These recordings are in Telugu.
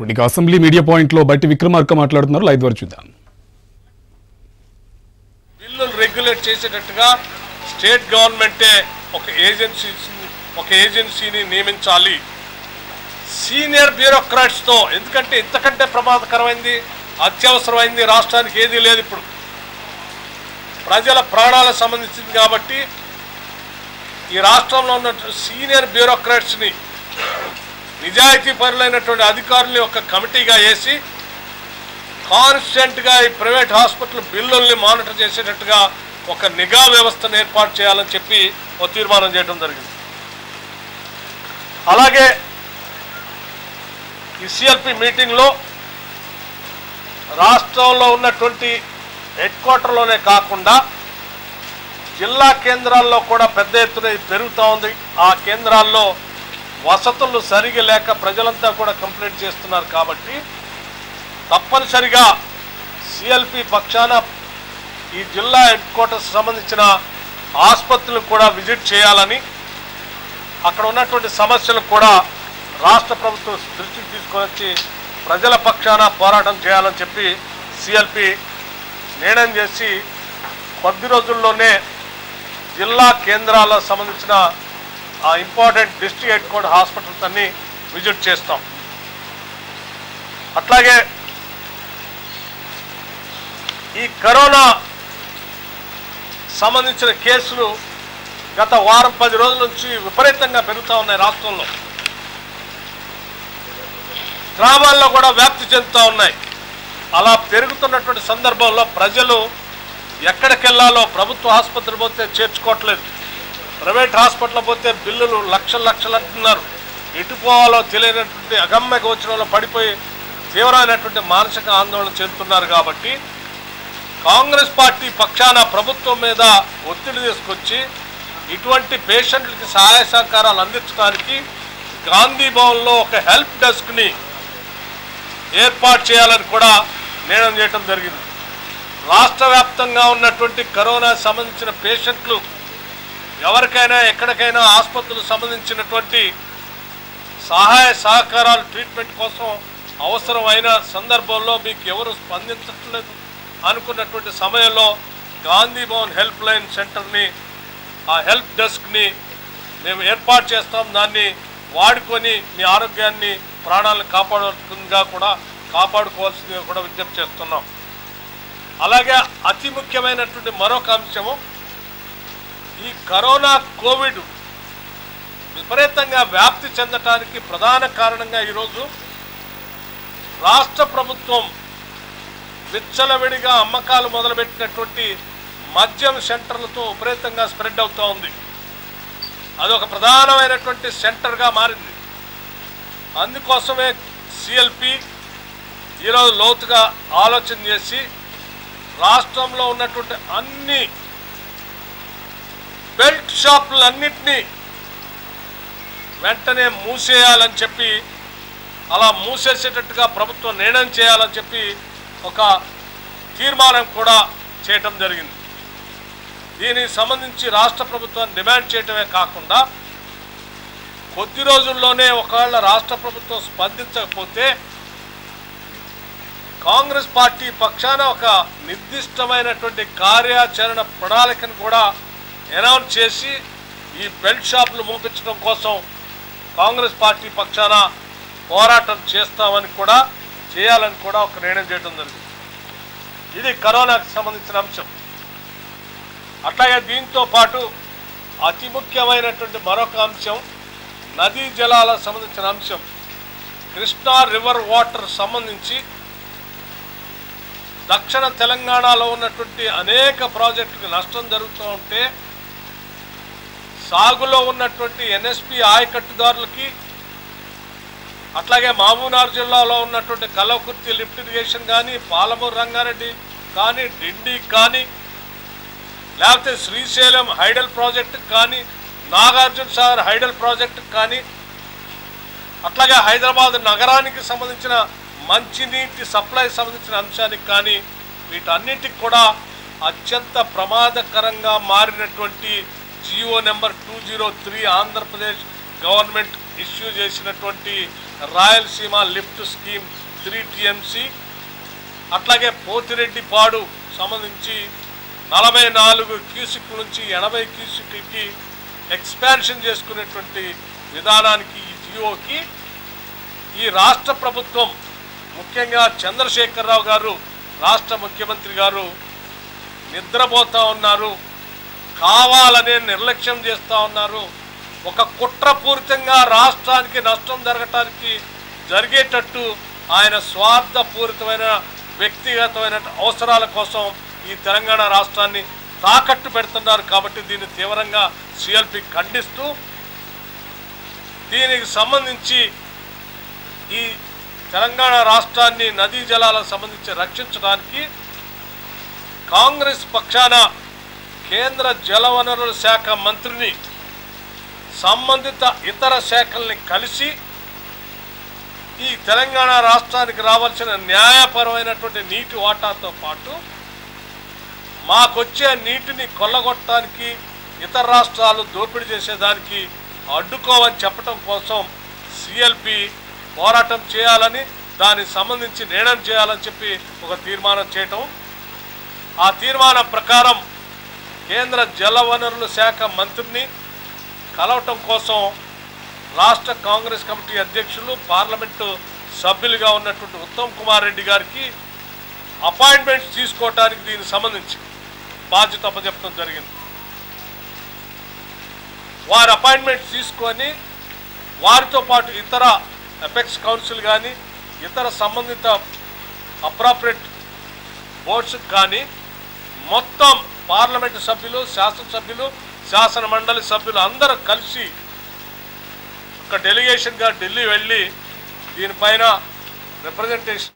ఇక అసెంబ్లీ మీడియా పాయింట్ లో బట్టి విక్రమార్క మాట్లాడుతున్నారు లైవ్ ద్వారా చూద్దాం బిల్లును రెగ్యులేట్ చేసేటట్టుగా స్టేట్ గవర్నమెంటే ఒక ఏజెన్సీ ఒక ఏజెన్సీని నియమించాలి సీనియర్ బ్యూరోక్రాట్స్తో ఎందుకంటే ఇంతకంటే ప్రమాదకరమైంది అత్యవసరమైంది రాష్ట్రానికి ఏదీ లేదు ఇప్పుడు ప్రజల ప్రాణాలకు సంబంధించింది కాబట్టి ఈ రాష్ట్రంలో ఉన్న సీనియర్ బ్యూరోక్రాట్స్ని నిజాయితీ పరులైనటువంటి అధికారుల్ని ఒక కమిటీగా వేసి కాన్స్టెంట్గా ఈ ప్రైవేట్ హాస్పిటల్ బిల్లుల్ని మానిటర్ చేసేటట్టుగా ఒక నిఘా వ్యవస్థను ఏర్పాటు చేయాలని చెప్పి ఒక తీర్మానం చేయడం జరిగింది అలాగే ఈ సిఎల్పి మీటింగ్లో రాష్ట్రంలో ఉన్నటువంటి హెడ్ క్వార్టర్లోనే కాకుండా జిల్లా కేంద్రాల్లో కూడా పెద్ద ఎత్తున ఇది పెరుగుతూ ఉంది ఆ కేంద్రాల్లో వసతులు సరిగా లేక ప్రజలంతా కూడా కంప్లైంట్ చేస్తున్నారు కాబట్టి తప్పనిసరిగా సిఎల్పి పక్షాన ఈ జిల్లా హెడ్ క్వార్టర్స్ సంబంధించిన ఆసుపత్రులు కూడా విజిట్ చేయాలని అక్కడ ఉన్నటువంటి సమస్యలు కూడా రాష్ట్ర ప్రభుత్వం దృష్టికి తీసుకొని వచ్చి ప్రజల పక్షాన పోరాటం చేయాలని చెప్పి సిఎల్పి నిర్ణయం చేసి కొద్ది రోజుల్లోనే జిల్లా కేంద్రాలకు సంబంధించిన ఆ important district headquarter hospitals అన్ని విజిట్ చేస్తాం అట్లాగే ఈ కరోనా సంబంధించిన కేసులు గత వారం పది రోజుల నుంచి విపరీతంగా పెరుగుతూ ఉన్నాయి రాష్ట్రంలో గ్రామాల్లో కూడా వ్యాప్తి చెందుతూ ఉన్నాయి అలా పెరుగుతున్నటువంటి సందర్భంలో ప్రజలు ఎక్కడికి వెళ్ళాలో ప్రభుత్వ ఆసుపత్రి పోతే చేర్చుకోవట్లేదు ప్రైవేట్ హాస్పిటల్ పోతే బిల్లులు లక్షలు లక్షలు అంటున్నారు ఎటు పోవాలో తెలియనటువంటి అగమ్య గోచరంలో పడిపోయి తీవ్రమైనటువంటి మానసిక ఆందోళన చెందుతున్నారు కాబట్టి కాంగ్రెస్ పార్టీ పక్షాన ప్రభుత్వం మీద ఒత్తిడి తీసుకొచ్చి ఇటువంటి పేషెంట్లకి సహాయ సహకారాలు అందించడానికి గాంధీ భవన్లో ఒక హెల్ప్ డెస్క్ని ఏర్పాటు చేయాలని కూడా నిర్ణయం చేయడం జరిగింది రాష్ట్ర వ్యాప్తంగా ఉన్నటువంటి కరోనా సంబంధించిన పేషెంట్లు ఎవరికైనా ఎక్కడికైనా ఆసుపత్రులకు సంబంధించినటువంటి సహాయ సహకారాలు ట్రీట్మెంట్ కోసం అవసరమైన సందర్భంలో మీకు ఎవరు స్పందించట్లేదు అనుకున్నటువంటి సమయంలో గాంధీ భవన్ హెల్ప్ లైన్ సెంటర్ని ఆ హెల్ప్ డెస్క్ని మేము ఏర్పాటు చేస్తాం దాన్ని వాడుకొని మీ ఆరోగ్యాన్ని ప్రాణాలను కాపాడుతుందిగా కూడా కాపాడుకోవాల్సిందిగా కూడా విజ్ఞప్తి చేస్తున్నాం అలాగే అతి ముఖ్యమైనటువంటి మరొక అంశము ఈ కరోనా కోవిడ్ విపరీతంగా వ్యాప్తి చెందటానికి ప్రధాన కారణంగా ఈరోజు రాష్ట్ర ప్రభుత్వం విచ్చలవిడిగా అమ్మకాలు మొదలుపెట్టినటువంటి మద్యం సెంటర్లతో విపరీతంగా స్ప్రెడ్ అవుతూ ఉంది అది ఒక ప్రధానమైనటువంటి సెంటర్గా మారింది అందుకోసమే సిఎల్పి ఈరోజు లోతుగా ఆలోచన చేసి రాష్ట్రంలో ఉన్నటువంటి అన్ని బెల్ట్ షాపులన్నింటినీ వెంటనే మూసేయాలని చెప్పి అలా మూసేసేటట్టుగా ప్రభుత్వం నిర్ణయం చేయాలని చెప్పి ఒక తీర్మానం కూడా చేయటం జరిగింది దీనికి సంబంధించి రాష్ట్ర ప్రభుత్వాన్ని డిమాండ్ చేయటమే కాకుండా కొద్ది రోజుల్లోనే ఒకవేళ రాష్ట్ర ప్రభుత్వం స్పందించకపోతే కాంగ్రెస్ పార్టీ పక్షాన ఒక నిర్దిష్టమైనటువంటి కార్యాచరణ ప్రణాళికను కూడా అనౌన్స్ చేసి ఈ బెల్ట్ షాపులు మూపించడం కోసం కాంగ్రెస్ పార్టీ పక్షాన పోరాటం చేస్తామని కూడా చేయాలని కూడా ఒక నిర్ణయం చేయడం జరిగింది ఇది కరోనాకు సంబంధించిన అంశం అట్లాగే దీంతో పాటు అతి ముఖ్యమైనటువంటి మరొక అంశం నదీ జలాలకు సంబంధించిన అంశం కృష్ణా రివర్ వాటర్ సంబంధించి దక్షిణ తెలంగాణలో ఉన్నటువంటి అనేక ప్రాజెక్టులకు నష్టం జరుగుతూ ఉంటే సాగులో ఉన్నటువంటి ఎన్ఎస్పి ఆయకట్టుదారులకి అట్లాగే మహబూబ్నగర్ జిల్లాలో ఉన్నటువంటి కలవకుర్తి లిఫ్ట్ ఇరిగేషన్ కానీ పాలమూరు రంగారెడ్డి కానీ డిండి కానీ లేకపోతే శ్రీశైలం హైడల్ ప్రాజెక్టుకి కానీ నాగార్జున సాగర్ హైడల్ ప్రాజెక్టుకి కానీ అట్లాగే హైదరాబాద్ నగరానికి సంబంధించిన మంచినీటి సప్లై సంబంధించిన అంశానికి కానీ వీటన్నిటికి కూడా అత్యంత ప్రమాదకరంగా మారినటువంటి GO number two zero three Andhra Pradesh government issue చేసినటువంటి Rayalaseema lift scheme three TMC అట్లాగే పోతిరెడ్డిపాడు సంబంధించి నలభై నాలుగు క్యూసిక్ నుంచి ఎనభై క్యూసిక్కి ఎక్స్పాన్షన్ చేసుకునేటువంటి విధానానికి ఈ జియోకి ఈ రాష్ట్ర ప్రభుత్వం ముఖ్యంగా చంద్రశేఖరరావు గారు రాష్ట్ర ముఖ్యమంత్రి గారు నిద్రపోతా ఉన్నారు కావాలనే నిర్లక్ష్యం చేస్తూ ఉన్నారు ఒక కుట్రపూరితంగా రాష్ట్రానికి నష్టం జరగటానికి జరిగేటట్టు ఆయన స్వార్థపూరితమైన వ్యక్తిగతమైన అవసరాల కోసం ఈ తెలంగాణ రాష్ట్రాన్ని తాకట్టు పెడుతున్నారు కాబట్టి దీన్ని తీవ్రంగా సిఎల్పి ఖండిస్తూ దీనికి సంబంధించి ఈ తెలంగాణ రాష్ట్రాన్ని నదీ జలాలకు సంబంధించి రక్షించడానికి కాంగ్రెస్ పక్షాన కేంద్ర జలవనరుల శాఖ మంత్రిని సంబంధిత ఇతర శాఖల్ని కలిసి ఈ తెలంగాణ రాష్ట్రానికి రావాల్సిన న్యాయపరమైనటువంటి నీటి వాటాతో పాటు మాకొచ్చే నీటిని కొల్లగొట్టడానికి ఇతర రాష్ట్రాలు దోపిడీ చేసేదానికి అడ్డుకోవని చెప్పటం కోసం సిఎల్పి పోరాటం చేయాలని దానికి సంబంధించి నిర్ణయం చేయాలని చెప్పి ఒక తీర్మానం చేయటం ఆ తీర్మానం ప్రకారం కేంద్ర జలవనరుల శాఖ మంత్రిని కలవటం కోసం రాష్ట్ర కాంగ్రెస్ కమిటీ అధ్యక్షులు పార్లమెంటు సభ్యులుగా ఉన్నటువంటి ఉత్తమ్ కుమార్ రెడ్డి గారికి అపాయింట్మెంట్స్ తీసుకోవటానికి దీనికి సంబంధించి బాధ్యత అప్పచెప్పడం జరిగింది వారి అపాయింట్మెంట్స్ తీసుకొని వారితో పాటు ఇతర ఎపెక్స్ కౌన్సిల్ కానీ ఇతర సంబంధిత అప్రాపరేట్ బోర్డ్స్కి కానీ మొత్తం పార్లమెంటు సభ్యులు శాసనసభ్యులు శాసన మండలి సభ్యులు అందరూ కలిసి ఒక డెలిగేషన్గా ఢిల్లీ వెళ్ళి దీనిపైన రిప్రజెంటేషన్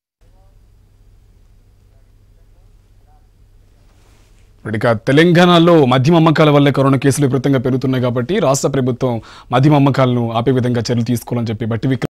ఇక తెలంగాణలో మద్యం అమ్మకాల వల్ల కరోనా కేసులు విపరీతంగా పెరుగుతున్నాయి కాబట్టి రాష్ట్ర ప్రభుత్వం మద్యం అమ్మకాలను ఆపే విధంగా చర్యలు తీసుకోవాలని చెప్పి బట్టి విక్రమ్